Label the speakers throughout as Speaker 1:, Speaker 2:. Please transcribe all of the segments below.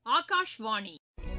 Speaker 1: ஆகாஷ்வாணி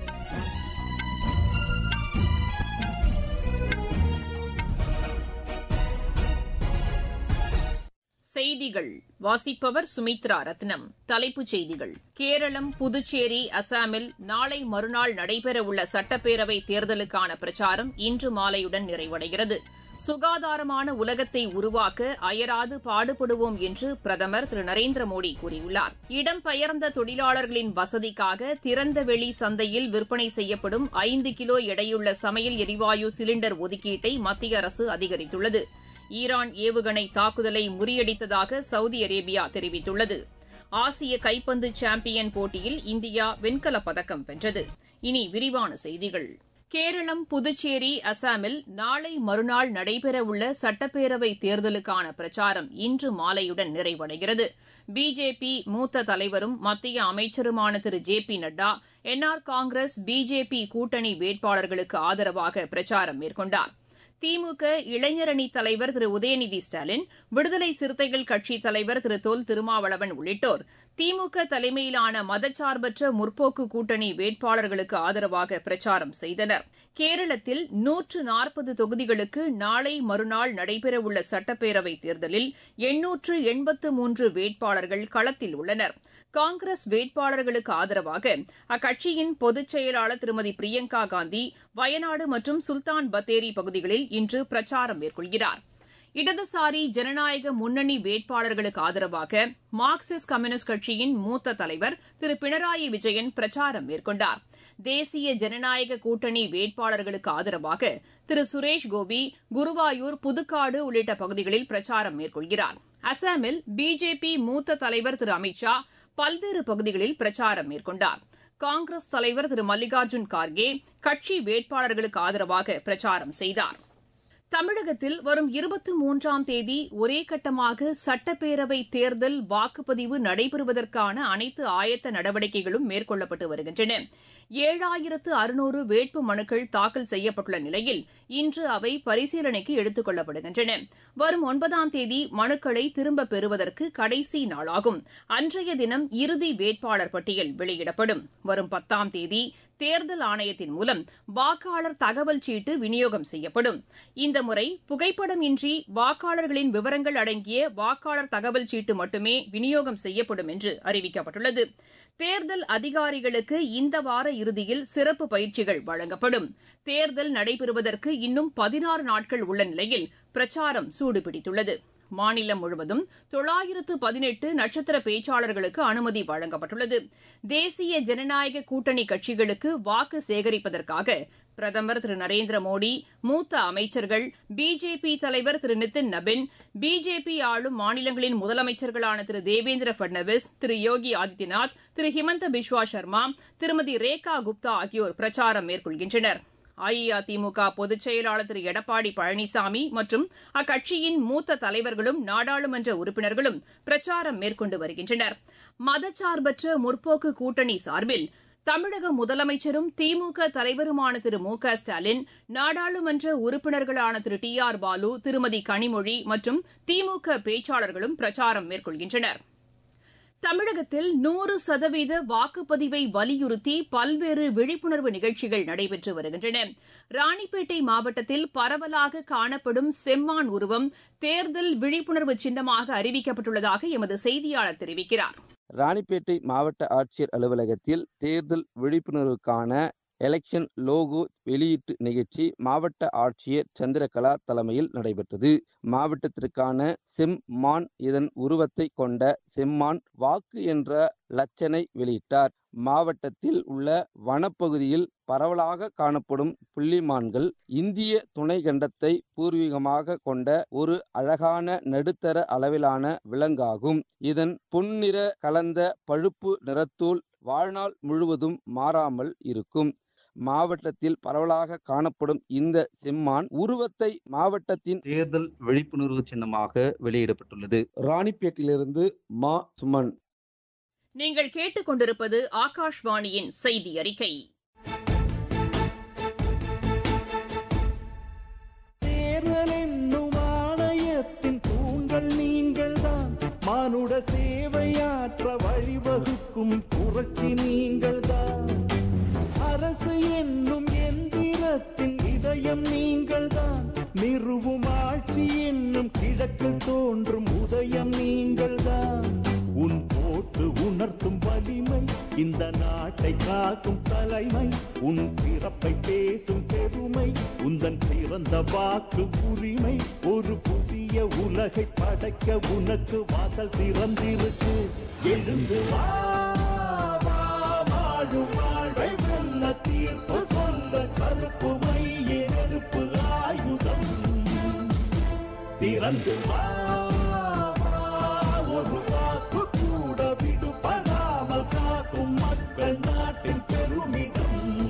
Speaker 1: செய்திகள் வாசிப்பவர் சுமித்ரா ரத்னம் தலைப்புச் செய்திகள் கேரளம் புதுச்சேரி அசாமில் நாளை மறுநாள் நடைபெறவுள்ள சட்டப்பேரவை தேர்தலுக்கான பிரச்சாரம் இன்று மாலையுடன் நிறைவடைகிறது சுகாதாரமான உலகத்தை உருவாக்க அயராது பாடுபடுவோம் என்று பிரதமர் திரு நரேந்திர மோடி கூறியுள்ளார் இடம்பெயர்ந்த தொழிலாளர்களின் வசதிக்காக திறந்தவெளி சந்தையில் விற்பனை செய்யப்படும் ஐந்து கிலோ எடையுள்ள சமையல் எரிவாயு சிலிண்டர் ஒதுக்கீட்டை மத்திய அரசு அதிகரித்துள்ளது ஈரான் ஏவுகணை தாக்குதலை முறியடித்ததாக சவுதி அரேபியா தெரிவித்துள்ளது ஆசிய கைப்பந்து சாம்பியன் போட்டியில் இந்தியா வெண்கலப் பதக்கம் வென்றது இனி விரிவான செய்திகள் கேரளம் புதுச்சேரி அசாமில் நாளை மறுநாள் நடைபெறவுள்ள சட்டப்பேரவை தேர்தலுக்கான பிரச்சாரம் இன்று மாலையுடன் நிறைவடைகிறது பிஜேபி மூத்த தலைவரும் மத்திய அமைச்சருமான திரு J P Nadda NR Congress BJP கூட்டணி வேட்பாளர்களுக்கு ஆதரவாக பிரச்சாரம் மேற்கொண்டார் திமுக இளைஞரணி தலைவர் திரு உதயநிதி ஸ்டாலின் விடுதலை சிறுத்தைகள் கட்சித் தலைவர் திரு தொல் திருமாவளவன் உள்ளிட்டோர் திமுக தலைமையிலான மதச்சார்பற்ற முற்போக்கு கூட்டணி வேட்பாளர்களுக்கு ஆதரவாக பிரச்சாரம் செய்தனர் கேரளத்தில் நூற்று நாற்பது தொகுதிகளுக்கு நாளை மறுநாள் நடைபெறவுள்ள சட்டப்பேரவைத் தேர்தலில் எண்ணூற்று எண்பத்து மூன்று வேட்பாளர்கள் களத்தில் உள்ளனர் காங்கிரஸ் வேட்பாளர்களுக்கு ஆதரவாக அக்கட்சியின் பொதுச் செயலாளர் திருமதி பிரியங்கா காந்தி வயநாடு மற்றும் சுல்தான் பத்தேரி பகுதிகளில் இன்று பிரச்சாரம் மேற்கொள்கிறார் இடதுசாரி ஜனநாயக முன்னணி வேட்பாளர்களுக்கு ஆதரவாக மார்க்சிஸ்ட் கம்யூனிஸ்ட் கட்சியின் மூத்த தலைவர் திரு பினராயி விஜயன் பிரச்சாரம் மேற்கொண்டார் தேசிய ஜனநாயக கூட்டணி வேட்பாளர்களுக்கு ஆதரவாக திரு சுரேஷ் கோபி குருவாயூர் புதுக்காடு உள்ளிட்ட பகுதிகளில் பிரச்சாரம் மேற்கொள்கிறார் அசாமில் பிஜேபி மூத்த தலைவர் திரு அமித் ஷா பல்வேறு பகுதிகளில் பிரச்சாரம் மேற்கொண்டார் காங்கிரஸ் தலைவர் திரு மல்லிகார்ஜுன் கார்கே கட்சி வேட்பாளர்களுக்கு ஆதரவாக பிரச்சாரம் செய்தார் தமிழகத்தில் வரும் இருபத்தி மூன்றாம் தேதி ஒரே கட்டமாக சட்டப்பேரவை தேர்தல் வாக்குப்பதிவு நடைபெறுவதற்கான அனைத்து ஆயத்த நடவடிக்கைகளும் மேற்கொள்ளப்பட்டு வருகின்றன ஏழாயிரத்து அறுநூறு வேட்பு மனுக்கள் தாக்கல் செய்யப்பட்டுள்ள நிலையில் இன்று அவை பரிசீலனைக்கு எடுத்துக் கொள்ளப்படுகின்றன வரும் ஒன்பதாம் தேதி மனுக்களை திரும்பப் பெறுவதற்கு கடைசி நாளாகும் அன்றைய தினம் இறுதி வேட்பாளர் பட்டியல் வெளியிடப்படும் வரும் பத்தாம் தேதி தேர்தல் ஆணையத்தின் மூலம் வாக்காளர் தகவல் சீட்டு விநியோகம் செய்யப்படும் இந்த முறை புகைப்படம் இன்றி வாக்காளர்களின் விவரங்கள் அடங்கிய வாக்காளர் தகவல் சீட்டு மட்டுமே விநியோகம் செய்யப்படும் என்று அறிவிக்கப்பட்டுள்ளது தேர்தல் அதிகாரிகளுக்கு இந்த வார இறுதியில் சிறப்பு பயிற்சிகள் வழங்கப்படும் தேர்தல் நடைபெறுவதற்கு இன்னும் பதினாறு நாட்கள் உள்ள நிலையில் பிரச்சாரம் சூடுபிடித்துள்ளது மாநிலம் முழுவதும் தொள்ளாயிரத்து பதினெட்டு நட்சத்திர பேச்சாளர்களுக்கு அனுமதி வழங்கப்பட்டுள்ளது தேசிய ஜனநாயக கூட்டணி கட்சிகளுக்கு வாக்கு சேகரிப்பதற்காக பிரதமர் திரு நரேந்திர மோடி மூத்த அமைச்சர்கள் பிஜேபி தலைவர் திரு நிதின் நபின் பிஜேபி ஆளும் மாநிலங்களின் முதலமைச்சர்களான திரு தேவேந்திர பட்னவிஸ் திரு யோகி ஆதித்யநாத் திரு ஹிமந்த பிஸ்வா சர்மா திருமதி ரேகா குப்தா ஆகியோர் பிரச்சாரம் மேற்கொள்கின்றனர் அஇஅதிமுக பொதுச் செயலாளர் திரு எடப்பாடி பழனிசாமி மற்றும் அக்கட்சியின் மூத்த தலைவர்களும் நாடாளுமன்ற உறுப்பினர்களும் பிரச்சாரம் மேற்கொண்டு வருகின்றனர் மதச்சார்பற்ற முற்போக்கு கூட்டணி சார்பில் தமிழக முதலமைச்சரும் திமுக தலைவருமான திரு மு க ஸ்டாலின் நாடாளுமன்ற உறுப்பினர்களான திரு டி ஆர் பாலு திருமதி கனிமொழி மற்றும் திமுக பேச்சாளர்களும் பிரச்சாரம் மேற்கொள்கின்றனா் தமிழகத்தில் நூறு சதவீத வாக்குப்பதிவை வலியுறுத்தி பல்வேறு விழிப்புணர்வு நிகழ்ச்சிகள் நடைபெற்று வருகின்றன ராணிப்பேட்டை மாவட்டத்தில் பரவலாக காணப்படும் செம்மான் உருவம் தேர்தல் விழிப்புணர்வு சின்னமாக அறிவிக்கப்பட்டுள்ளதாக எமது செய்தியாளர் தெரிவிக்கிறார்
Speaker 2: ராணிப்பேட்டை மாவட்ட ஆட்சியர் அலுவலகத்தில் தேர்தல் விழிப்புணர்வுக்கான எலெக்ஷன் லோகோ வெளியீட்டு நிகழ்ச்சி மாவட்ட ஆட்சியர் சந்திரகலா தலைமையில் நடைபெற்றது மாவட்டத்திற்கான செம்மான் இதன் உருவத்தை கொண்ட செம்மான் வாக்கு என்ற லட்சனை வெளியிட்டார் மாவட்டத்தில் உள்ள வனப்பகுதியில் பரவலாக காணப்படும் புள்ளிமான்கள் இந்திய துணை கண்டத்தை பூர்வீகமாக கொண்ட ஒரு அழகான நடுத்தர அளவிலான விலங்காகும் இதன் பொன்னிற கலந்த பழுப்பு நிறத்தூள் வாழ்நாள் முழுவதும் மாறாமல் இருக்கும் மாவட்டத்தில் பரவலாக காணப்படும் இந்த செம்மான் உருவத்தை மாவட்டத்தின் தேர்தல் விழிப்புணர்வு சின்னமாக வெளியிடப்பட்டுள்ளது ராணிப்பேட்டிலிருந்து மா சுமன்
Speaker 1: நீங்கள் கேட்டுக்கொண்டிருப்பது ஆகாஷ்வாணியின் செய்தி அறிக்கை
Speaker 3: தேர்தல் என்னும் ஆணையத்தின் தூண்கள் நீங்கள்தான் மானுட சேவையாற்ற வழிவகுக்கும் புரட்சி நீங்கள்தான் இதயம் நீங்கள்தான் நிறுவும் ஆட்சி என்னும் கிழக்கில் தோன்றும் உதயம் நீங்கள்தான் உன் போட்டு உணர்த்தும் வலிமை இந்த நாட்டை காக்கும் தலைமை உன் பிறப்பை பேசும் பெருமை உந்தன் பிறந்த வாக்கு உரிமை ஒரு புதிய உலகை படைக்க உனக்கு வாசல் திறந்திருக்கு எழுந்து வா வா, வாழும் வாழ்வை வெல்ல தீர்ப்பு சொல்ல கருப்பு மைய நெருப்பு ஆயுதம் திறந்து வா வா, ஒரு வாக்கு கூட விடுபடாமல் காக்கும் மக்கள் நாட்டின் பெருமிதம்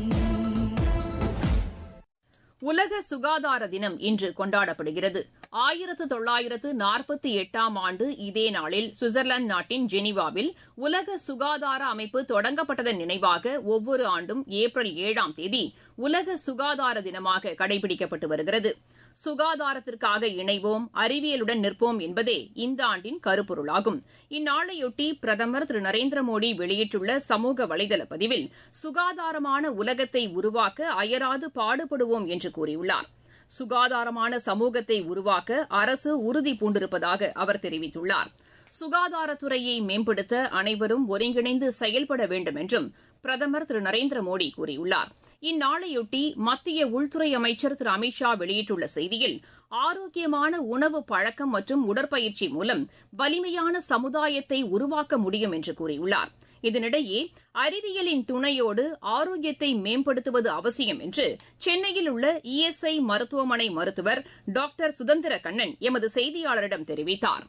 Speaker 1: உலக சுகாதார தினம் இன்று கொண்டாடப்படுகிறது ஆயிரத்து தொள்ளாயிரத்து நாற்பத்தி எட்டாம் ஆண்டு இதே நாளில் சுவிட்சர்லாந்து நாட்டின் ஜெனீவாவில் உலக சுகாதார அமைப்பு தொடங்கப்பட்டதன் நினைவாக ஒவ்வொரு ஆண்டும் ஏப்ரல் ஏழாம் தேதி உலக சுகாதார தினமாக கடைபிடிக்கப்பட்டு வருகிறது சுகாதாரத்திற்காக இணைவோம் அறிவியலுடன் நிற்போம் என்பதே இந்த ஆண்டின் கருப்பொருளாகும் இந்நாளையொட்டி பிரதமர் திரு நரேந்திர மோடி வெளியிட்டுள்ள சமூக வலைதள பதிவில் சுகாதாரமான உலகத்தை உருவாக்க அயராது பாடுபடுவோம் என்று கூறியுள்ளார் சுகாதாரமான சமூகத்தை உருவாக்க அரசு உறுதி பூண்டிருப்பதாக அவர் தெரிவித்துள்ளார் சுகாதாரத்துறையை மேம்படுத்த அனைவரும் ஒருங்கிணைந்து செயல்பட வேண்டும் என்றும் பிரதமர் திரு நரேந்திர மோடி கூறியுள்ளார் இந்நாளையொட்டி மத்திய உள்துறை அமைச்சர் திரு அமித் ஷா வெளியிட்டுள்ள செய்தியில் ஆரோக்கியமான உணவு பழக்கம் மற்றும் உடற்பயிற்சி மூலம் வலிமையான சமுதாயத்தை உருவாக்க முடியும் என்று கூறியுள்ளார் இதனிடையே அறிவியலின் துணையோடு ஆரோக்கியத்தை மேம்படுத்துவது அவசியம் என்று சென்னையில் உள்ள இஎஸ்ஐ மருத்துவமனை மருத்துவர் டாக்டர் சுதந்திர கண்ணன் எமது செய்தியாளரிடம் தெரிவித்தார்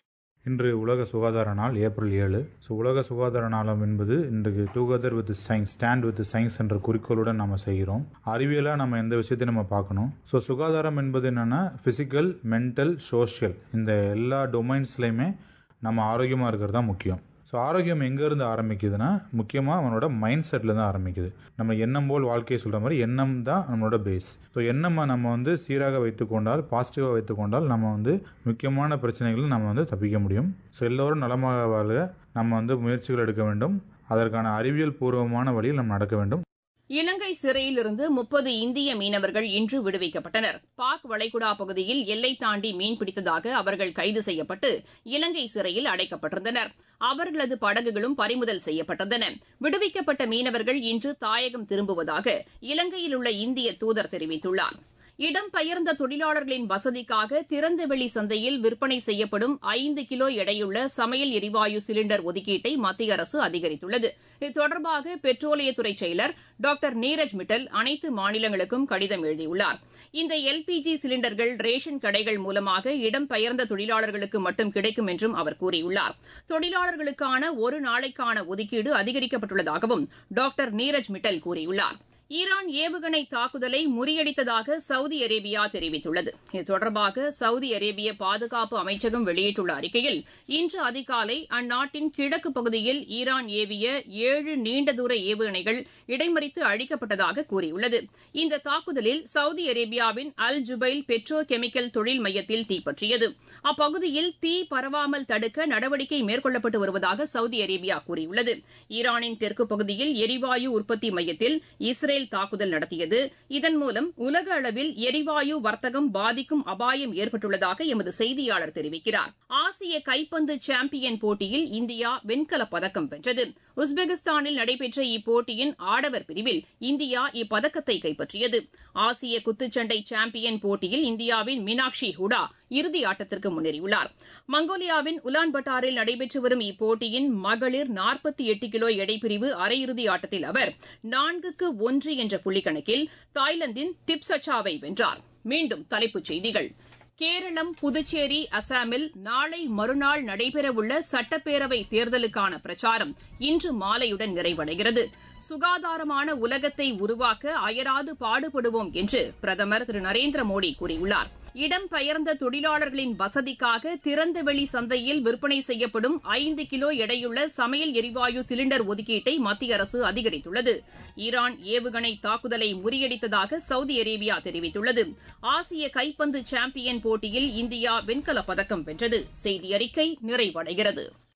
Speaker 4: இன்று உலக சுகாதார நாள் ஏப்ரல் ஏழு ஸோ உலக சுகாதார நாளம் என்பது இன்றைக்கு together with science stand with science என்ற குறிக்கோளுடன் நம்ம செய்கிறோம் அறிவியலாக நம்ம எந்த விஷயத்தையும் நம்ம பார்க்கணும் ஸோ சுகாதாரம் என்பது என்னென்னா ஃபிசிக்கல் மென்டல் சோஷியல் இந்த எல்லா டொமைன்ஸ்லையுமே நம்ம ஆரோக்கியமாக இருக்கிறது தான் முக்கியம் ஸோ ஆரோக்கியம் எங்கேருந்து ஆரம்பிக்குதுன்னா முக்கியமாக அவனோட மைண்ட் செட்டில் தான் ஆரம்பிக்குது நம்ம எண்ணம் போல் வாழ்க்கையை சொல்கிற மாதிரி எண்ணம் தான் நம்மளோட பேஸ் ஸோ எண்ணம் நம்ம வந்து சீராக வைத்துக்கொண்டால் பாசிட்டிவாக வைத்துக்கொண்டால் நம்ம வந்து முக்கியமான பிரச்சனைகளை நம்ம வந்து தப்பிக்க முடியும் ஸோ எல்லோரும் நலமாக வாழ நம்ம வந்து முயற்சிகள் எடுக்க வேண்டும் அதற்கான அறிவியல் பூர்வமான வழியில் நம்ம நடக்க வேண்டும்
Speaker 1: இலங்கை சிறையிலிருந்து முப்பது இந்திய மீனவர்கள் இன்று விடுவிக்கப்பட்டனர் பாக் வளைகுடா பகுதியில் எல்லை தாண்டி மீன் பிடித்ததாக அவர்கள் கைது செய்யப்பட்டு இலங்கை சிறையில் அடைக்கப்பட்டிருந்தனர் அவர்களது படகுகளும் பறிமுதல் செய்யப்பட்டிருந்தன விடுவிக்கப்பட்ட மீனவர்கள் இன்று தாயகம் திரும்புவதாக இலங்கையில் உள்ள இந்திய தூதர் தெரிவித்துள்ளார் இடம்பெயர்ந்த தொழிலாளர்களின் வசதிக்காக திறந்தவெளி சந்தையில் விற்பனை செய்யப்படும் ஐந்து கிலோ எடையுள்ள சமையல் எரிவாயு சிலிண்டர் ஒதுக்கீட்டை மத்திய அரசு அதிகரித்துள்ளது இது தொடர்பாக பெட்ரோலியத்துறை செயலர் டாக்டர் நீரஜ் மிட்டல் அனைத்து மாநிலங்களுக்கும் கடிதம் எழுதியுள்ளார் இந்த எல்பிஜி சிலிண்டர்கள் ரேஷன் கடைகள் மூலமாக இடம்பெயர்ந்த தொழிலாளர்களுக்கு மட்டும் கிடைக்கும் என்றும் அவர் கூறியுள்ளார் தொழிலாளர்களுக்கான ஒரு நாளைக்கான ஒதுக்கீடு அதிகரிக்கப்பட்டுள்ளதாகவும் டாக்டர் நீரஜ் மிட்டல் கூறியுள்ளார் ஈரான் ஏவுகணை தாக்குதலை முறியடித்ததாக சவுதி அரேபியா தெரிவித்துள்ளது இது தொடர்பாக சவுதி அரேபிய பாதுகாப்பு அமைச்சகம் வெளியிட்டுள்ள அறிக்கையில் இன்று அதிகாலை அந்நாட்டின் கிழக்கு பகுதியில் ஈரான் ஏவிய ஏழு நீண்ட தூர ஏவுகணைகள் இடைமறித்து அழிக்கப்பட்டதாக கூறியுள்ளது இந்த தாக்குதலில் சவுதி அரேபியாவின் அல் ஜுபைல் பெட்ரோ கெமிக்கல் தொழில் மையத்தில் தீப்பற்றியது அப்பகுதியில் தீ பரவாமல் தடுக்க நடவடிக்கை மேற்கொள்ளப்பட்டு வருவதாக சவுதி அரேபியா கூறியுள்ளது ஈரானின் தெற்கு பகுதியில் எரிவாயு உற்பத்தி மையத்தில் இஸ்ரேல் தாக்குதல் நடத்தியது இதன் மூலம் உலக அளவில் எரிவாயு வர்த்தகம் பாதிக்கும் அபாயம் ஏற்பட்டுள்ளதாக எமது செய்தியாளர் தெரிவிக்கிறார் ஆசிய கைப்பந்து சாம்பியன் போட்டியில் இந்தியா வெண்கலப் பதக்கம் வென்றது உஸ்பெகிஸ்தானில் நடைபெற்ற இப்போட்டியின் ஆடவர் பிரிவில் இந்தியா இப்பதக்கத்தை கைப்பற்றியது ஆசிய குத்துச்சண்டை சாம்பியன் போட்டியில் இந்தியாவின் மீனாட்சி ஹுடா இறுதி ஆட்டத்திற்கு முன்னேறியுள்ளார் மங்கோலியாவின் உலான்பட்டாரில் நடைபெற்று வரும் இப்போட்டியின் மகளிர் நாற்பத்தி எட்டு கிலோ எடைப்பிரிவு அரையிறுதி ஆட்டத்தில் அவர் நான்குக்கு ஒன்று என்ற புள்ளிக்கணக்கில் தாய்லாந்தின் திப்சச்சாவை வென்றார் மீண்டும் தலைப்புச் செய்திகள் கேரளம் புதுச்சேரி அசாமில் நாளை மறுநாள் நடைபெறவுள்ள சட்டப்பேரவை தேர்தலுக்கான பிரச்சாரம் இன்று மாலையுடன் நிறைவடைகிறது சுகாதாரமான உலகத்தை உருவாக்க அயராது பாடுபடுவோம் என்று பிரதமர் திரு நரேந்திர மோடி கூறியுள்ளார் இடம்பெயர்ந்த தொழிலாளர்களின் வசதிக்காக திறந்தவெளி சந்தையில் விற்பனை செய்யப்படும் ஐந்து கிலோ எடையுள்ள சமையல் எரிவாயு சிலிண்டர் ஒதுக்கீட்டை மத்திய அரசு அதிகரித்துள்ளது ஈரான் ஏவுகணை தாக்குதலை முறியடித்ததாக சவுதி அரேபியா தெரிவித்துள்ளது ஆசிய கைப்பந்து சாம்பியன் போட்டியில் இந்தியா வெண்கலப் பதக்கம் வென்றது செய்தி அறிக்கை நிறைவடைகிறது